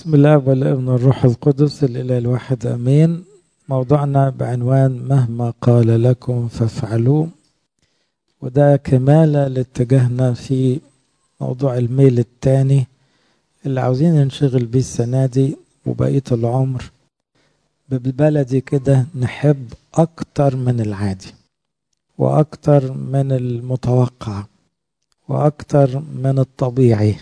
بسم الله والابن الروح القدس الإله الواحد أمين موضوعنا بعنوان مهما قال لكم فافعلوا وده كمالة لاتجاهنا في موضوع الميل الثاني اللي عاوزين ننشغل بيه السنة دي وبقية العمر بالبلدي كده نحب أكتر من العادي وأكتر من المتوقع وأكتر من الطبيعي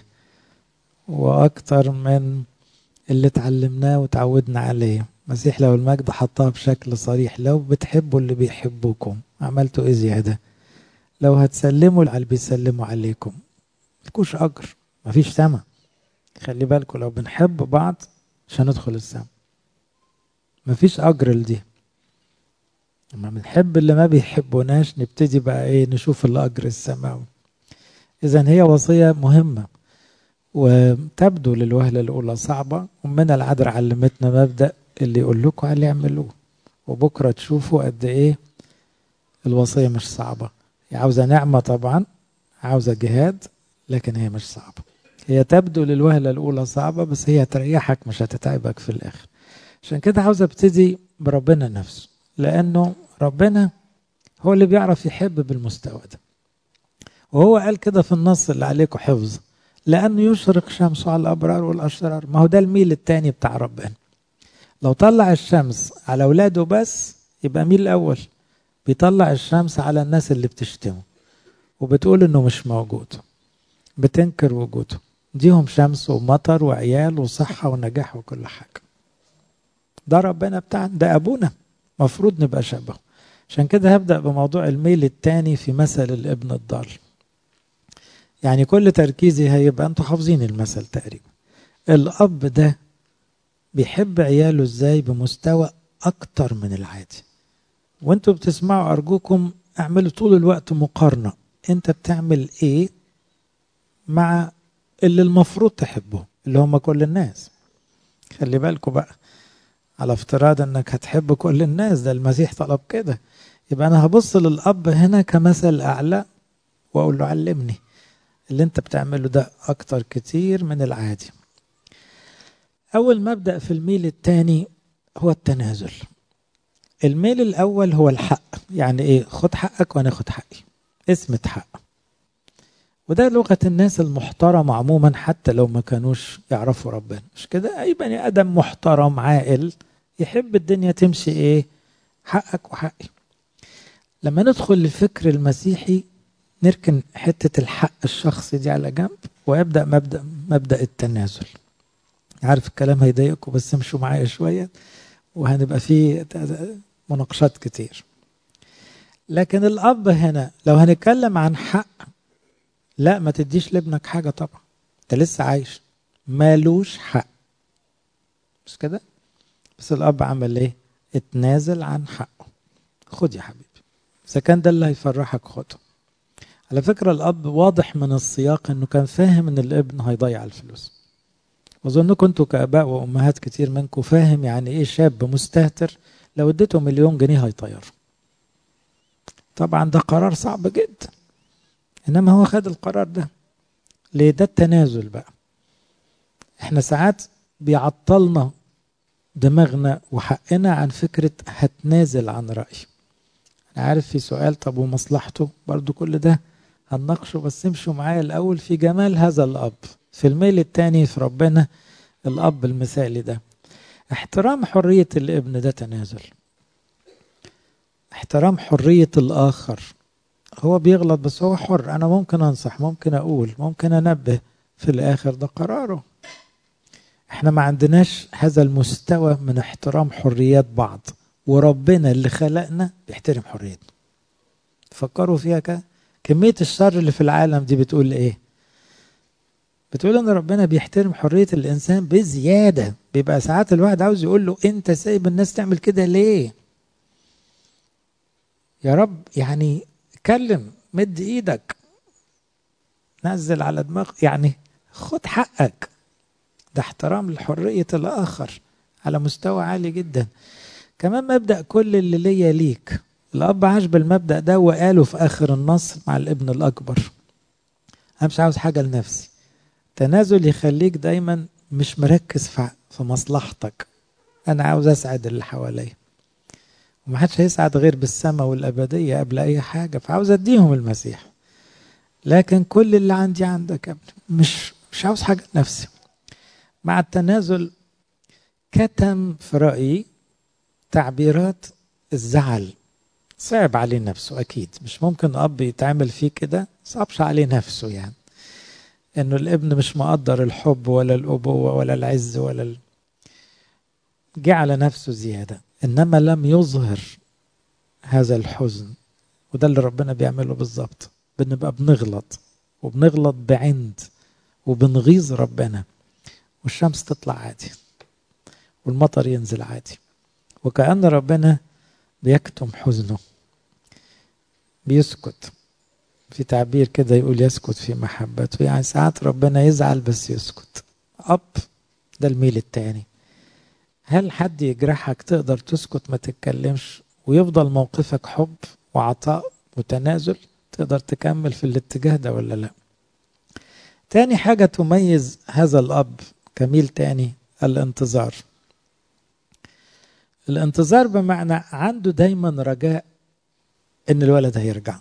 وأكتر من اللي اتعلمناه وتعودنا عليه مسيح لو المجد حطها بشكل صريح لو بتحبوا اللي بيحبوكم عملتوا ايه زيادة لو هتسلموا على اللي بيسلموا عليكم ملكوش أجر مفيش سما خلي بالكم لو بنحب بعض مش هندخل السما مفيش أجر لدي لما بنحب اللي ما بيحبوناش نبتدي بقى ايه نشوف الأجر السماوي إذا هي وصية مهمة وتبدو للوهلة الأولى صعبة ومن العذر علمتنا مبدأ اللي يقول لكم عليه اعملوه وبكرة تشوفوا قد إيه الوصية مش صعبة هي عاوزة نعمة طبعا عاوزة جهاد لكن هي مش صعبة هي تبدو للوهلة الأولى صعبة بس هي تريحك مش هتتعبك في الآخر عشان كده عاوز ابتدي بربنا نفسه لأنه ربنا هو اللي بيعرف يحب بالمستوى ده وهو قال كده في النص اللي عليكم حفظ لأنه يشرق شمسه على الأبرار والأشرار ما هو ده الميل التاني بتاع ربنا لو طلع الشمس على أولاده بس يبقى ميل الأول بيطلع الشمس على الناس اللي بتشتمه وبتقول إنه مش موجود بتنكر وجوده ديهم شمس ومطر وعيال وصحة ونجاح وكل حاجة ده ربنا بتاعنا ده أبونا مفروض نبقى شبهه عشان كده هبدأ بموضوع الميل التاني في مثل الابن الضال يعني كل تركيزي هيبقى انتوا حافظين المثل تقريبا الاب ده بيحب عياله ازاي بمستوى اكتر من العادي وانتوا بتسمعوا ارجوكم اعملوا طول الوقت مقارنه انت بتعمل ايه مع اللي المفروض تحبه اللي هم كل الناس خلي بالكم بقى على افتراض انك هتحب كل الناس ده المسيح طلب كده يبقى انا هبص للاب هنا كمثل اعلى واقول له علمني اللي انت بتعمله ده اكتر كتير من العادي اول مبدا في الميل الثاني هو التنازل الميل الاول هو الحق يعني ايه خد حقك وانا اخد حقي اسمة حق وده لغة الناس المحترمة عموما حتى لو ما كانوش يعرفوا ربنا مش كده أي بني آدم محترم عاقل يحب الدنيا تمشي إيه حقك وحقي لما ندخل للفكر المسيحي نركن حتة الحق الشخصي دي على جنب ويبدأ مبدأ مبدأ التنازل عارف الكلام هيضايقكم بس امشوا معايا شوية وهنبقى فيه مناقشات كتير لكن الأب هنا لو هنتكلم عن حق لا ما تديش لابنك حاجة طبعا انت لسه عايش مالوش حق مش كده بس الأب عمل ايه اتنازل عن حقه خد يا حبيبي إذا كان ده اللي هيفرحك خده على فكرة الأب واضح من السياق إنه كان فاهم إن الابن هيضيع الفلوس. وأظنكم أنتوا كآباء وأمهات كتير منكم فاهم يعني إيه شاب مستهتر لو اديته مليون جنيه هيطير. طبعا ده قرار صعب جدا. إنما هو خد القرار ده. ليه ده التنازل بقى. إحنا ساعات بيعطلنا دماغنا وحقنا عن فكرة هتنازل عن رأيي. أنا عارف في سؤال طب ومصلحته برضو كل ده هنناقشه بس امشوا معايا الأول في جمال هذا الأب في الميل التاني في ربنا الأب المثالي ده احترام حرية الابن ده تنازل احترام حرية الآخر هو بيغلط بس هو حر أنا ممكن أنصح ممكن أقول ممكن أنبه في الآخر ده قراره احنا ما عندناش هذا المستوى من احترام حريات بعض وربنا اللي خلقنا بيحترم حريتنا فكروا فيها كده كمية الشر اللي في العالم دي بتقول ايه بتقول ان ربنا بيحترم حرية الانسان بزيادة بيبقى ساعات الواحد عاوز يقول له انت سايب الناس تعمل كده ليه يا رب يعني اتكلم مد ايدك نزل على دماغ يعني خد حقك ده احترام لحرية الاخر على مستوى عالي جدا كمان مبدأ كل اللي ليا ليك الأب عاش بالمبدأ ده وقاله في آخر النص مع الابن الأكبر أنا مش عاوز حاجة لنفسي تنازل يخليك دايما مش مركز في مصلحتك انا عاوز اسعد اللي حواليا ومحدش هيسعد غير بالسماء والابديه قبل اي حاجه فعاوز اديهم المسيح لكن كل اللي عندي عندك يا ابني مش مش عاوز حاجه لنفسي مع التنازل كتم في رايي تعبيرات الزعل صعب عليه نفسه اكيد مش ممكن اب يتعمل فيه كده صعبش عليه نفسه يعني انه الابن مش مقدر الحب ولا الابوه ولا العز ولا ال... جه على نفسه زياده انما لم يظهر هذا الحزن وده اللي ربنا بيعمله بالظبط بنبقى بنغلط وبنغلط بعند وبنغيظ ربنا والشمس تطلع عادي والمطر ينزل عادي وكأن ربنا بيكتم حزنه بيسكت في تعبير كده يقول يسكت في محبته يعني ساعات ربنا يزعل بس يسكت أب ده الميل التاني هل حد يجرحك تقدر تسكت ما تتكلمش ويفضل موقفك حب وعطاء وتنازل تقدر تكمل في الاتجاه ده ولا لا تاني حاجة تميز هذا الأب كميل تاني الانتظار الانتظار بمعنى عنده دايما رجاء ان الولد هيرجع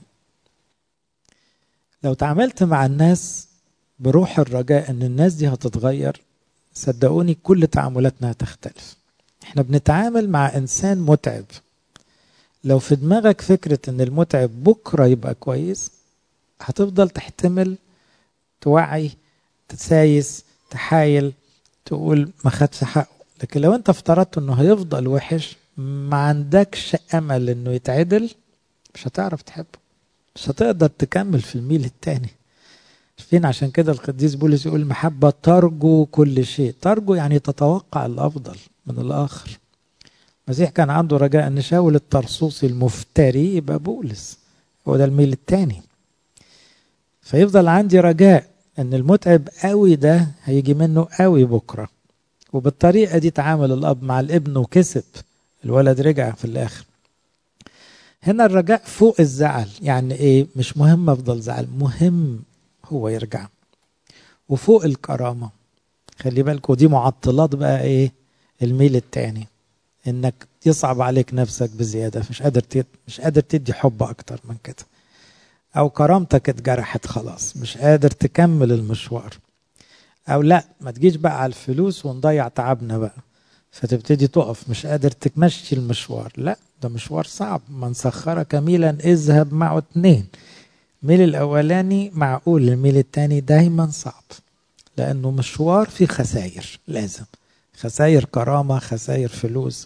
لو تعاملت مع الناس بروح الرجاء ان الناس دي هتتغير صدقوني كل تعاملاتنا هتختلف احنا بنتعامل مع انسان متعب لو في دماغك فكرة ان المتعب بكرة يبقى كويس هتفضل تحتمل توعي تسايس تحايل تقول ما خدش حقه لكن لو انت افترضت انه هيفضل وحش ما عندكش امل انه يتعدل مش هتعرف تحبه مش هتقدر تكمل في الميل التاني فين عشان كده القديس بولس يقول المحبة ترجو كل شيء ترجو يعني تتوقع الأفضل من الآخر المسيح كان عنده رجاء أن شاول الطرسوسي المفتري يبقى بولس هو ده الميل التاني فيفضل عندي رجاء أن المتعب قوي ده هيجي منه قوي بكرة وبالطريقة دي تعامل الأب مع الابن وكسب الولد رجع في الآخر هنا الرجاء فوق الزعل يعني ايه مش مهم افضل زعل مهم هو يرجع وفوق الكرامه خلي بالك ودي معطلات بقى ايه الميل التاني انك يصعب عليك نفسك بزياده مش قادر تد... مش قادر تدي حب اكتر من كده او كرامتك اتجرحت خلاص مش قادر تكمل المشوار او لا ما تجيش بقى على الفلوس ونضيع تعبنا بقى فتبتدي تقف مش قادر تمشي المشوار لا ده مشوار صعب من سخرك ميلا اذهب معه اتنين الميل الاولاني معقول الميل التاني دايما صعب لانه مشوار فيه خساير لازم خساير كرامة خساير فلوس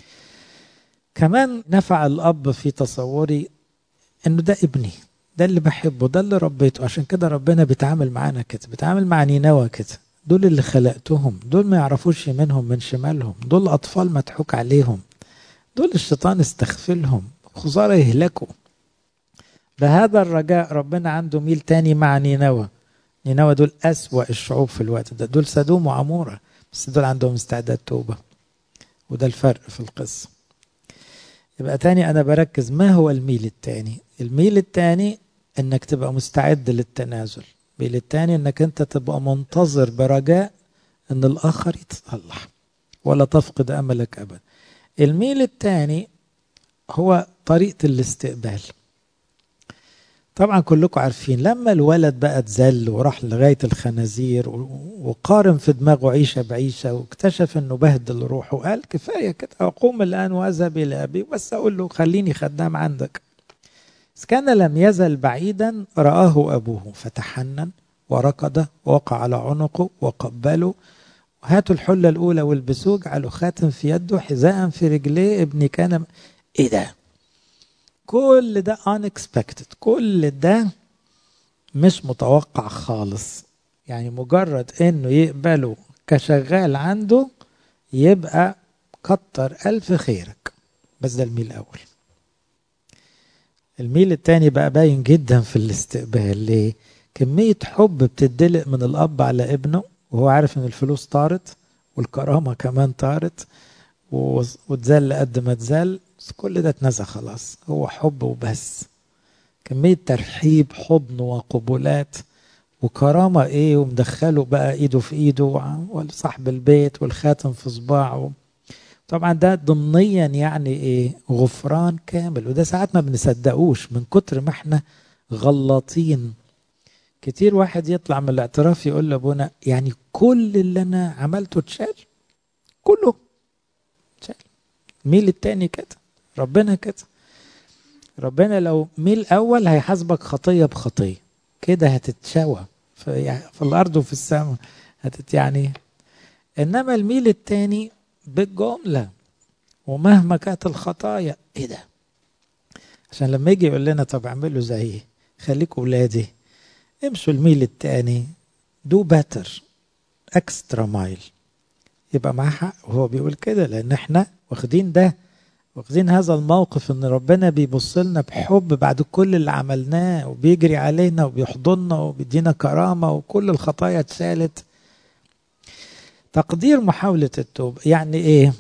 كمان نفع الأب في تصوري إنه ده ابني ده اللي بحبه ده اللي ربيته عشان كده ربنا بيتعامل معانا كده بيتعامل مع نينوى كده دول اللي خلقتهم دول ما يعرفوش يمينهم من شمالهم دول أطفال مضحوك عليهم دول الشيطان استغفلهم خسارة يهلكوا بهذا الرجاء ربنا عنده ميل تاني مع نينوى نينوى دول أسوأ الشعوب في الوقت ده دول سدوم وعمورة بس دول عندهم استعداد توبة وده الفرق في القصة يبقى تاني أنا بركز ما هو الميل التاني الميل التاني إنك تبقى مستعد للتنازل الميل التاني إنك أنت تبقى منتظر برجاء إن الآخر يتصلح ولا تفقد أملك أبدا الميل الثاني هو طريقة الاستقبال طبعا كلكم عارفين لما الولد بقى اتذل وراح لغاية الخنازير وقارن في دماغه عيشة بعيشة واكتشف انه بهدل روحه قال كفاية كده أقوم الآن وأذهب إلى أبي بس أقول له خليني خدام عندك إذ كان لم يزل بعيدا رآه أبوه فتحنن وركض ووقع على عنقه وقبله هاتوا الحلة الأولى والبسوه اجعلوا خاتم في يده حذاء في رجليه ابني كان إيه ده؟ كل ده unexpected كل ده مش متوقع خالص يعني مجرد انه يقبله كشغال عنده يبقى كتر ألف خيرك بس ده الميل الأول الميل التاني بقى باين جدا في الاستقبال ليه؟ كمية حب بتدلق من الأب على ابنه وهو عارف ان الفلوس طارت والكرامة كمان طارت واتذل قد ما اتذل كل ده اتنسى خلاص هو حب وبس كمية ترحيب حضن وقبولات وكرامة ايه ومدخله بقى ايده في ايده وصاحب البيت والخاتم في صباعه طبعا ده ضمنيا يعني ايه غفران كامل وده ساعات ما بنصدقوش من كتر ما احنا غلطين كتير واحد يطلع من الاعتراف يقول لابونا يعني كل اللي انا عملته اتشال كله اتشال ميل التاني كده ربنا كده ربنا لو ميل اول هيحاسبك خطيه بخطيه كده هتتشوى في, في الارض وفي السماء هتت يعني انما الميل التاني بالجمله ومهما كانت الخطايا ايه ده عشان لما يجي يقول لنا طب اعملوا زيي خليكوا ولادي امشوا الميل التاني دو باتر اكسترا مايل يبقى معاه حق وهو بيقول كده لان احنا واخدين ده واخدين هذا الموقف ان ربنا بيبص لنا بحب بعد كل اللي عملناه وبيجري علينا وبيحضننا وبيدينا كرامه وكل الخطايا اتشالت تقدير محاولة التوبة يعني ايه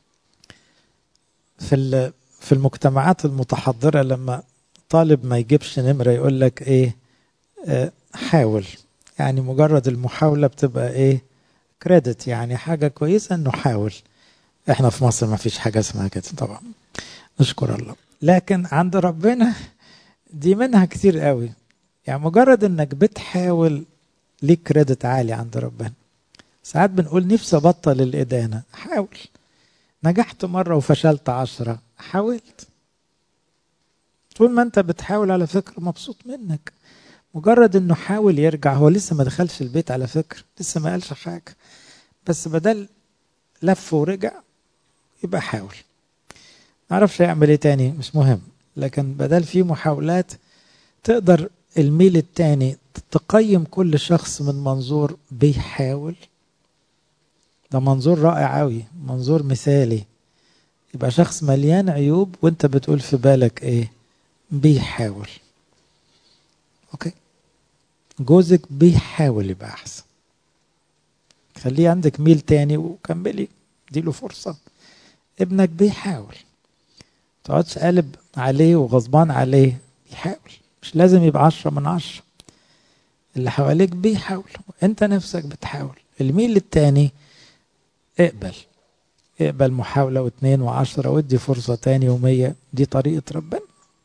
في في المجتمعات المتحضرة لما طالب ما يجيبش نمرة يقول لك ايه آه حاول يعني مجرد المحاولة بتبقى ايه كريدت يعني حاجة كويسة انه حاول احنا في مصر ما فيش حاجة اسمها كده طبعا نشكر الله لكن عند ربنا دي منها كتير قوي يعني مجرد انك بتحاول ليك كريدت عالي عند ربنا ساعات بنقول نفسي ابطل الادانة حاول نجحت مرة وفشلت عشرة حاولت طول ما انت بتحاول على فكرة مبسوط منك مجرد انه حاول يرجع هو لسه ما دخلش البيت على فكرة لسه ما قالش حاجة بس بدل لف ورجع يبقى حاول معرفش يعمل ايه تاني مش مهم لكن بدل في محاولات تقدر الميل التاني تقيم كل شخص من منظور بيحاول ده منظور رائع قوي منظور مثالي يبقى شخص مليان عيوب وانت بتقول في بالك ايه بيحاول اوكي جوزك بيحاول يبقى احسن خليه عندك ميل تاني وكملي اديله فرصة ابنك بيحاول تقعدش قالب عليه وغضبان عليه بيحاول مش لازم يبقى عشرة من عشرة اللي حواليك بيحاول انت نفسك بتحاول الميل التاني اقبل اقبل محاولة واثنين وعشرة وادي فرصة تاني ومية دي طريقة ربنا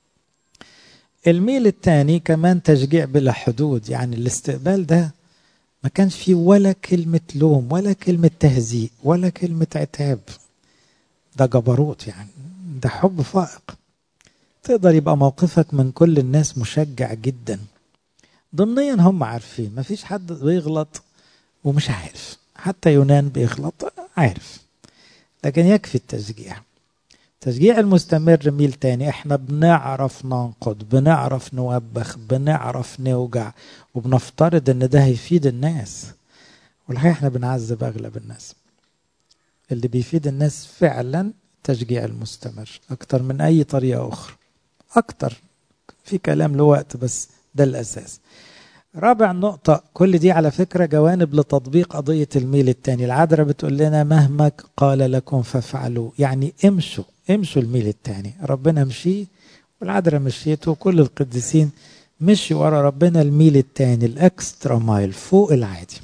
الميل التاني كمان تشجيع بلا حدود يعني الاستقبال ده ما كانش فيه ولا كلمة لوم ولا كلمة تهزيء ولا كلمة عتاب ده جبروت يعني ده حب فائق تقدر يبقى موقفك من كل الناس مشجع جدا ضمنيا هم عارفين ما فيش حد بيغلط ومش عارف حتى يونان بيغلط عارف لكن يكفي التشجيع التشجيع المستمر ميل تاني احنا بنعرف ننقد بنعرف نوبخ بنعرف نوجع وبنفترض ان ده هيفيد الناس والحقيقة احنا بنعذب اغلب الناس اللي بيفيد الناس فعلا التشجيع المستمر اكتر من اي طريقة اخرى اكتر في كلام له وقت بس ده الاساس رابع نقطة كل دي على فكرة جوانب لتطبيق قضية الميل التاني العذراء بتقول لنا مهما قال لكم فافعلوا يعني امشوا امشوا الميل التاني ربنا مشي والعذراء مشيته وكل القديسين مشي ورا ربنا الميل التاني الاكسترا مايل فوق العادي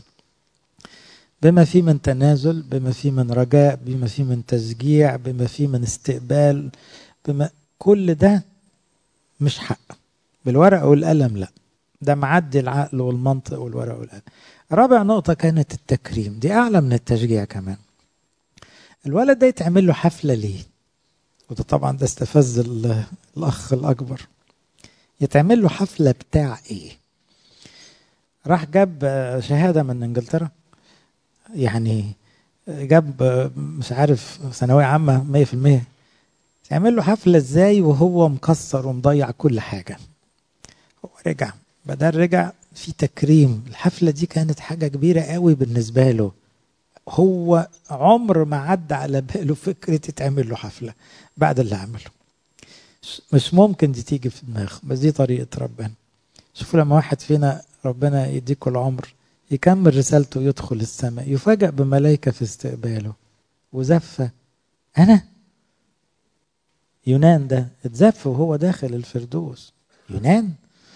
بما فيه من تنازل بما فيه من رجاء بما فيه من تشجيع بما فيه من استقبال بما كل ده مش حق بالورقة والقلم لا ده معدي العقل والمنطق والورق والقلم رابع نقطة كانت التكريم دي أعلى من التشجيع كمان الولد ده يتعمل له حفلة ليه وده طبعا ده استفز الأخ الأكبر يتعمل له حفلة بتاع إيه راح جاب شهادة من إنجلترا يعني جاب مش عارف ثانوية عامة مية في المية يعمل له حفلة ازاي وهو مكسر ومضيع كل حاجة هو رجع بدل رجع في تكريم الحفلة دي كانت حاجة كبيرة قوي بالنسبة له هو عمر ما عدى على باله فكرة يتعمل له حفلة بعد اللي عمله مش ممكن دي تيجي في دماغه بس دي طريقة ربنا شوفوا لما واحد فينا ربنا يديكوا العمر يكمل رسالته ويدخل السماء يفاجأ بملائكة في استقباله وزفة أنا يونان ده اتزف وهو داخل الفردوس يونان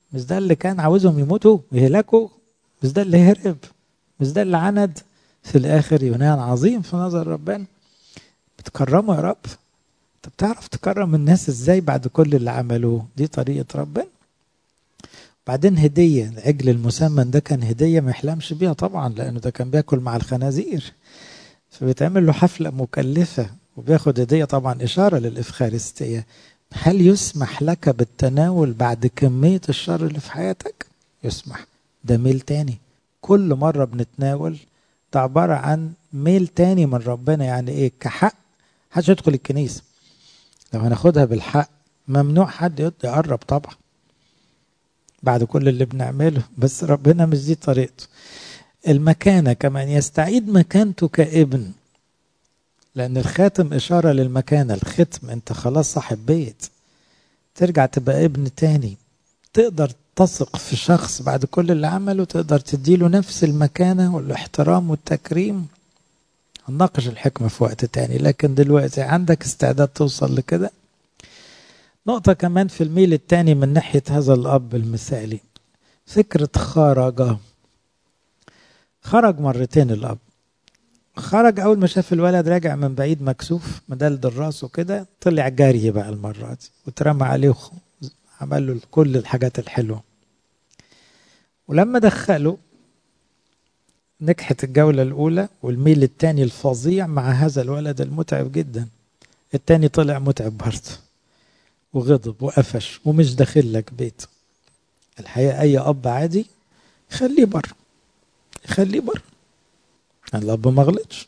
مش ده اللي كان عاوزهم يموتوا ويهلكوا مش ده اللي هرب مش ده اللي عند في الاخر يونان عظيم في نظر ربنا بتكرمه يا رب انت بتعرف تكرم الناس ازاي بعد كل اللي عملوه دي طريقه ربنا بعدين هديه العجل المسمن ده كان هديه ما يحلمش بيها طبعا لانه ده كان بياكل مع الخنازير فبيتعمل له حفله مكلفه وبياخد هديه طبعا اشاره للافخارستيه هل يسمح لك بالتناول بعد كميه الشر اللي في حياتك يسمح ده ميل تاني كل مره بنتناول ده عباره عن ميل تاني من ربنا يعني ايه كحق محدش يدخل الكنيسه لو هناخدها بالحق ممنوع حد يقرب طبعا بعد كل اللي بنعمله بس ربنا مش دي طريقته المكانة كمان يستعيد مكانته كابن لأن الخاتم إشارة للمكانة الختم أنت خلاص صاحب بيت ترجع تبقى ابن تاني تقدر تثق في شخص بعد كل اللي عمله تقدر تديله نفس المكانة والاحترام والتكريم هنناقش الحكمة في وقت تاني لكن دلوقتي عندك استعداد توصل لكده نقطة كمان في الميل التاني من ناحية هذا الأب المثالي فكرة خرج خرج مرتين الأب خرج أول ما شاف الولد راجع من بعيد مكسوف مدلدل راسه كده طلع جري بقى المرة دي واترمى عليه عمل له كل الحاجات الحلوة ولما دخله نجحت الجولة الأولى والميل التاني الفظيع مع هذا الولد المتعب جدا التاني طلع متعب برضه وغضب وقفش ومش داخل لك بيت الحقيقة أي أب عادي خليه بره خليه بره الأب ما غلطش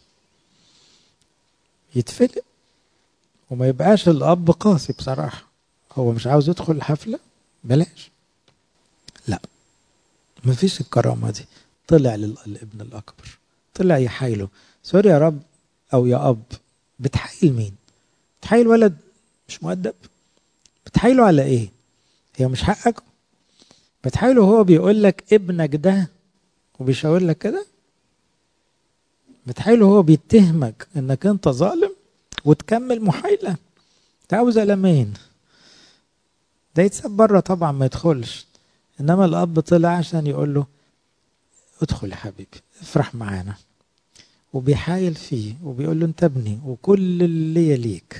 يتفلق وما يبقاش الأب قاسي بصراحة هو مش عاوز يدخل الحفلة بلاش لا مفيش الكرامة دي طلع للابن الأكبر طلع يحايله سوري يا رب أو يا أب بتحايل مين بتحايل ولد مش مؤدب بتحايله على ايه هي مش حقك بتحايله هو بيقول لك ابنك ده وبيشاور لك كده بتحايله هو بيتهمك انك انت ظالم وتكمل محايله انت عاوز مين ده يتساب بره طبعا ما يدخلش انما الاب طلع عشان يقول له ادخل يا حبيبي افرح معانا وبيحايل فيه وبيقول له انت ابني وكل اللي ليك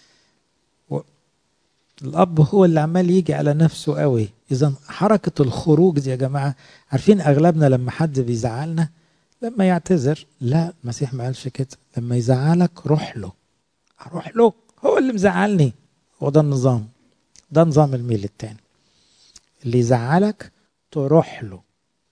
الاب هو اللي عمال يجي على نفسه قوي اذا حركه الخروج دي يا جماعه عارفين اغلبنا لما حد بيزعلنا لما يعتذر لا المسيح ما قالش كده لما يزعلك روح له اروح له هو اللي مزعلني هو ده النظام ده نظام الميل التاني اللي يزعلك تروح له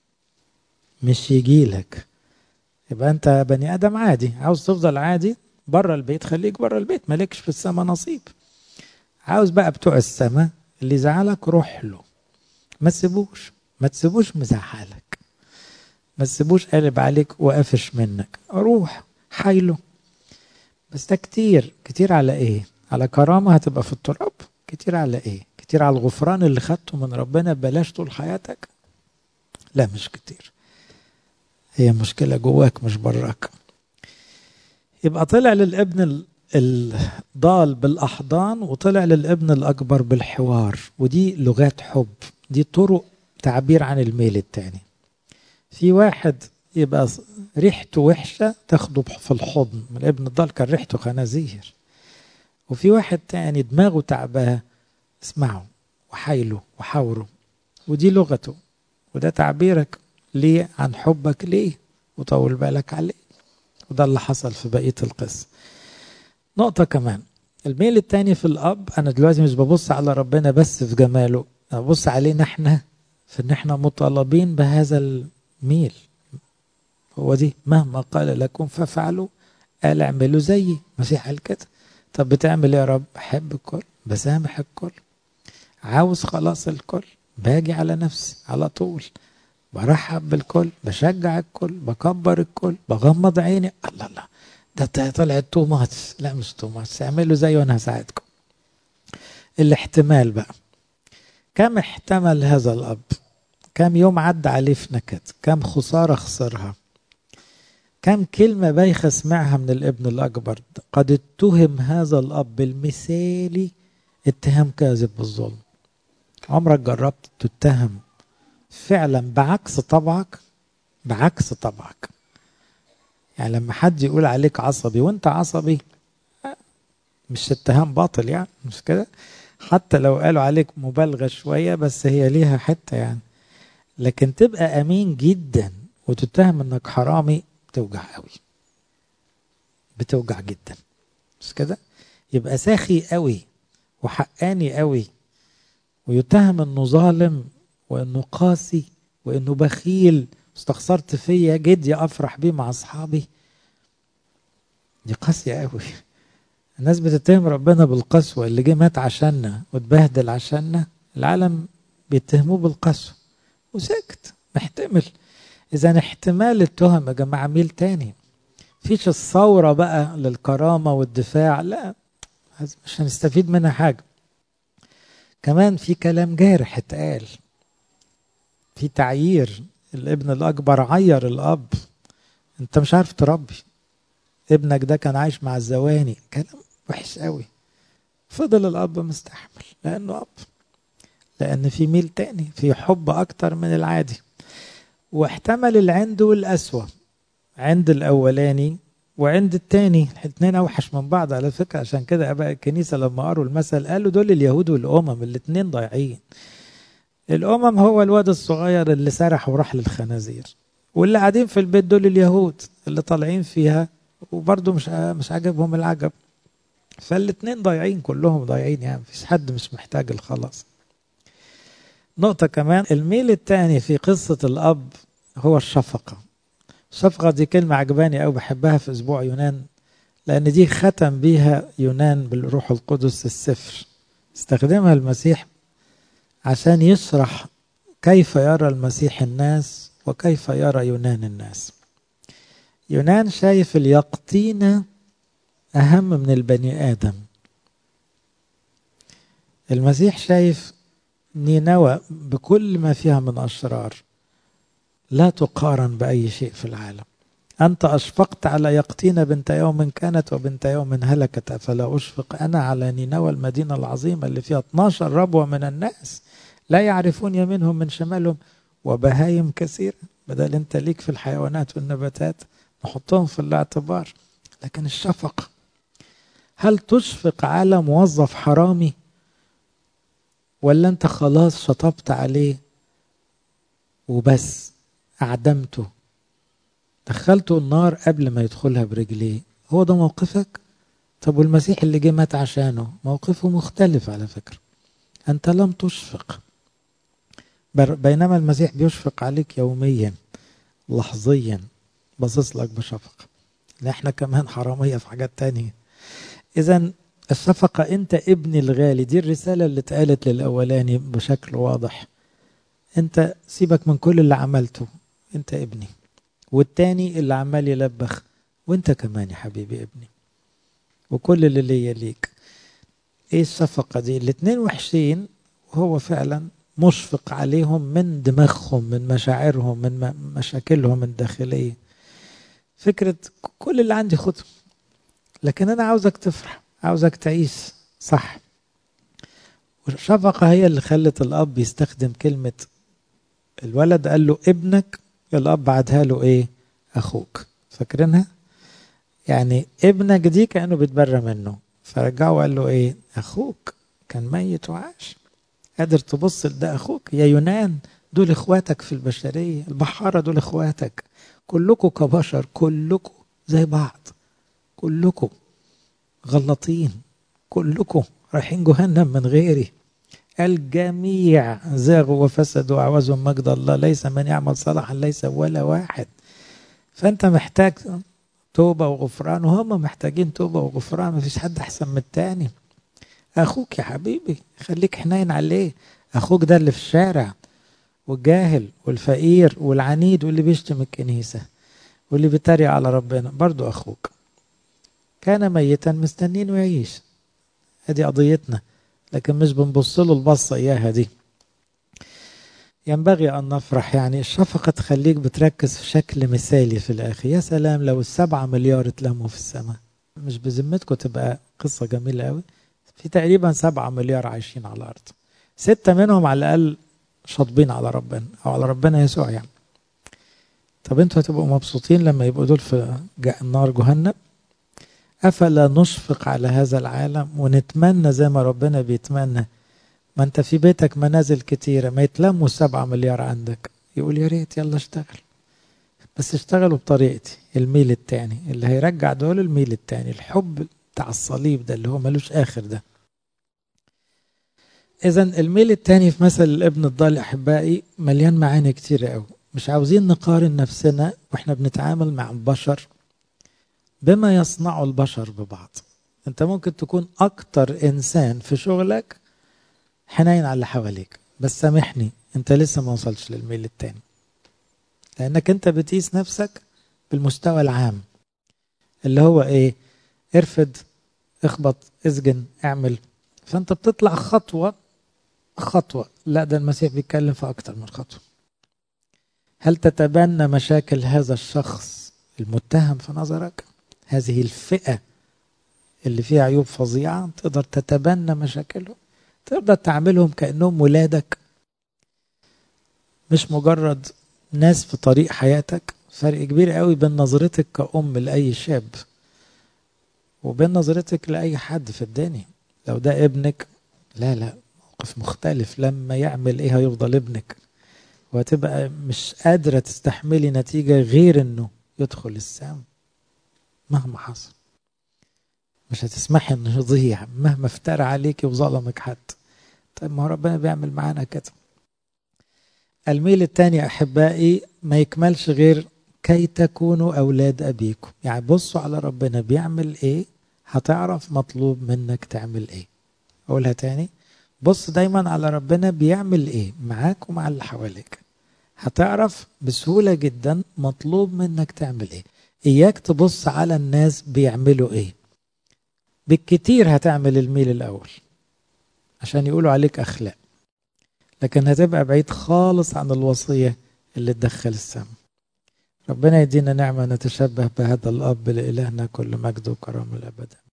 مش يجي لك يبقى انت بني ادم عادي عاوز تفضل عادي بره البيت خليك بره البيت مالكش في السما نصيب عاوز بقى بتوع السماء اللي زعلك روح له ما تسيبوش ما تسيبوش مزعلك ما تسيبوش قالب عليك وقافش منك روح حايله بس ده كتير كتير على ايه على كرامة هتبقى في التراب كتير على ايه كتير على الغفران اللي خدته من ربنا ببلاش طول حياتك لا مش كتير هي مشكلة جواك مش براك يبقى طلع للابن الضال بالأحضان وطلع للابن الأكبر بالحوار ودي لغات حب دي طرق تعبير عن الميل التاني في واحد يبقى ريحته وحشة تاخده في الحضن من ابن الضال كان ريحته خنازير وفي واحد تاني دماغه تعباه اسمعه وحايله وحاوره ودي لغته وده تعبيرك ليه عن حبك ليه وطول بالك عليه وده اللي حصل في بقية القصة نقطة كمان الميل التاني في الأب أنا دلوقتي مش ببص على ربنا بس في جماله أنا ببص علينا إحنا في إن إحنا مطالبين بهذا الميل هو دي مهما قال لكم فافعلوا قال اعملوا زيي مسيح قال كده طب بتعمل ايه يا رب بحب الكل بسامح الكل عاوز خلاص الكل باجي على نفسي على طول برحب بالكل بشجع الكل بكبر الكل بغمض عيني الله الله ده طلعت تو ماتش لا مش تو ماتش اعملوا زي وانا هساعدكم الاحتمال بقى كم احتمل هذا الاب كم يوم عدى عليه في نكد كم خساره خسرها كم كلمه بايخه سمعها من الابن الاكبر قد اتهم هذا الاب المثالي اتهام كاذب بالظلم عمرك جربت تتهم فعلا بعكس طبعك بعكس طبعك يعني لما حد يقول عليك عصبي وانت عصبي مش اتهام باطل يعني مش كده حتى لو قالوا عليك مبالغة شوية بس هي ليها حتة يعني لكن تبقى أمين جدا وتتهم انك حرامي بتوجع قوي بتوجع جدا مش كده يبقى ساخي قوي وحقاني قوي ويتهم انه ظالم وانه قاسي وانه بخيل استخسرت فيا جدي افرح بيه مع اصحابي دي قاسيه قوي الناس بتتهم ربنا بالقسوه اللي جه مات عشاننا واتبهدل عشاننا العالم بيتهموه بالقسوه وسكت محتمل اذا احتمال التهم يا جماعه ميل تاني فيش الثوره بقى للكرامه والدفاع لا مش هنستفيد منها حاجه كمان في كلام جارح اتقال في تعيير الابن الاكبر عير الاب انت مش عارف تربي ابنك ده كان عايش مع الزواني كلام وحش قوي فضل الاب مستحمل لانه اب لان في ميل تاني في حب اكتر من العادي واحتمل العند والقسوه عند الاولاني وعند التاني الاثنين اوحش من بعض على فكره عشان كده اباء الكنيسه لما قروا المثل قالوا دول اليهود والامم الاثنين ضايعين الامم هو الواد الصغير اللي سرح وراح للخنازير واللي قاعدين في البيت دول اليهود اللي طالعين فيها وبرضه مش مش عاجبهم العجب فالاثنين ضايعين كلهم ضايعين يعني مفيش حد مش محتاج الخلاص نقطة كمان الميل الثاني في قصة الأب هو الشفقة الشفقة دي كلمة عجباني أو بحبها في أسبوع يونان لأن دي ختم بيها يونان بالروح القدس السفر استخدمها المسيح عشان يشرح كيف يرى المسيح الناس وكيف يرى يونان الناس يونان شايف اليقطين أهم من البني آدم المسيح شايف نينوى بكل ما فيها من أشرار لا تقارن بأي شيء في العالم أنت أشفقت على يقطين بنت يوم كانت وبنت يوم هلكت أفلا أشفق أنا على نينوى المدينة العظيمة اللي فيها 12 ربوة من الناس لا يعرفون يمينهم من شمالهم وبهايم كثيرة بدل أنت ليك في الحيوانات والنباتات نحطهم في الاعتبار لكن الشفقة هل تشفق على موظف حرامي ولا أنت خلاص شطبت عليه وبس أعدمته دخلته النار قبل ما يدخلها برجليه هو ده موقفك طب والمسيح اللي جه مات عشانه موقفه مختلف على فكرة أنت لم تشفق بينما المسيح بيشفق عليك يوميا لحظيا باصص لك بشفقة احنا كمان حرامية في حاجات تانية إذا الشفقة أنت ابني الغالي دي الرسالة اللي اتقالت للأولاني بشكل واضح أنت سيبك من كل اللي عملته أنت ابني والتاني اللي عمال يلبخ وأنت كمان يا حبيبي ابني وكل اللي ليا ليك ايه الشفقة دي الاتنين وحشين وهو فعلا مشفق عليهم من دماغهم من مشاعرهم من مشاكلهم الداخلية فكرة كل اللي عندي خده لكن أنا عاوزك تفرح عاوزك تعيش صح والشفقة هي اللي خلت الأب يستخدم كلمة الولد قال له ابنك الأب بعدها له إيه أخوك فاكرينها يعني ابنك دي كأنه بيتبرى منه فرجعه وقال له إيه أخوك كان ميت وعاش قادر تبص ده أخوك يا يونان دول إخواتك في البشرية البحارة دول إخواتك كلكم كبشر كلكم زي بعض كلكم غلطين كلكم رايحين جهنم من غيري الجميع زاغوا وفسدوا وعوزهم مجد الله ليس من يعمل صلاحا ليس ولا واحد فانت محتاج توبه وغفران وهم محتاجين توبه وغفران مفيش حد احسن من التاني اخوك يا حبيبي خليك حنين عليه اخوك ده اللي في الشارع والجاهل والفقير والعنيد واللي بيشتم الكنيسه واللي بيتريق على ربنا برضو اخوك كان ميتا مستنين ويعيش ادي قضيتنا لكن مش بنبص له البصه اياها دي ينبغي ان نفرح يعني الشفقه تخليك بتركز في شكل مثالي في الاخر يا سلام لو السبعة مليار اتلموا في السماء مش بذمتكم تبقى قصه جميله قوي في تقريبا سبعة مليار عايشين على الارض ستة منهم على الأقل شاطبين على ربنا أو على ربنا يسوع يعني طب انتوا هتبقوا مبسوطين لما يبقوا دول في نار جهنم أفلا نشفق على هذا العالم ونتمنى زي ما ربنا بيتمنى ما انت في بيتك منازل كتيرة ما يتلموا سبعة مليار عندك يقول يا ريت يلا اشتغل بس اشتغلوا بطريقتي الميل التاني اللي هيرجع دول الميل التاني الحب بتاع الصليب ده اللي هو ملوش آخر ده إذا الميل التاني في مثل الابن الضال أحبائي مليان معاني كتير قوي مش عاوزين نقارن نفسنا واحنا بنتعامل مع البشر بما يصنعه البشر ببعض انت ممكن تكون اكتر انسان في شغلك حنين على اللي حواليك بس سامحني انت لسه ما وصلتش للميل التاني لانك انت بتقيس نفسك بالمستوى العام اللي هو ايه ارفد اخبط اسجن اعمل فانت بتطلع خطوة خطوة لا ده المسيح بيتكلم في اكتر من خطوة هل تتبنى مشاكل هذا الشخص المتهم في نظرك هذه الفئة اللي فيها عيوب فظيعة تقدر تتبنى مشاكلهم تقدر تعملهم كأنهم ولادك مش مجرد ناس في طريق حياتك فرق كبير قوي بين نظرتك كأم لأي شاب وبين نظرتك لأي حد في الدنيا لو ده ابنك لا لا موقف مختلف لما يعمل ايه هيفضل ابنك وهتبقى مش قادرة تستحملي نتيجة غير انه يدخل السام مهما حصل مش هتسمحي انه يضيع مهما افترى عليكي وظلمك حد طيب ما هو ربنا بيعمل معانا كده الميل الثاني احبائي ما يكملش غير كي تكونوا اولاد ابيكم يعني بصوا على ربنا بيعمل ايه هتعرف مطلوب منك تعمل ايه اقولها تاني بص دايما على ربنا بيعمل ايه معاك ومع اللي حواليك هتعرف بسهولة جدا مطلوب منك تعمل ايه اياك تبص على الناس بيعملوا ايه بالكتير هتعمل الميل الاول عشان يقولوا عليك اخلاق لكن هتبقى بعيد خالص عن الوصية اللي تدخل السم ربنا يدينا نعمة نتشبه بهذا الأب لإلهنا كل مجد وكرم الأبد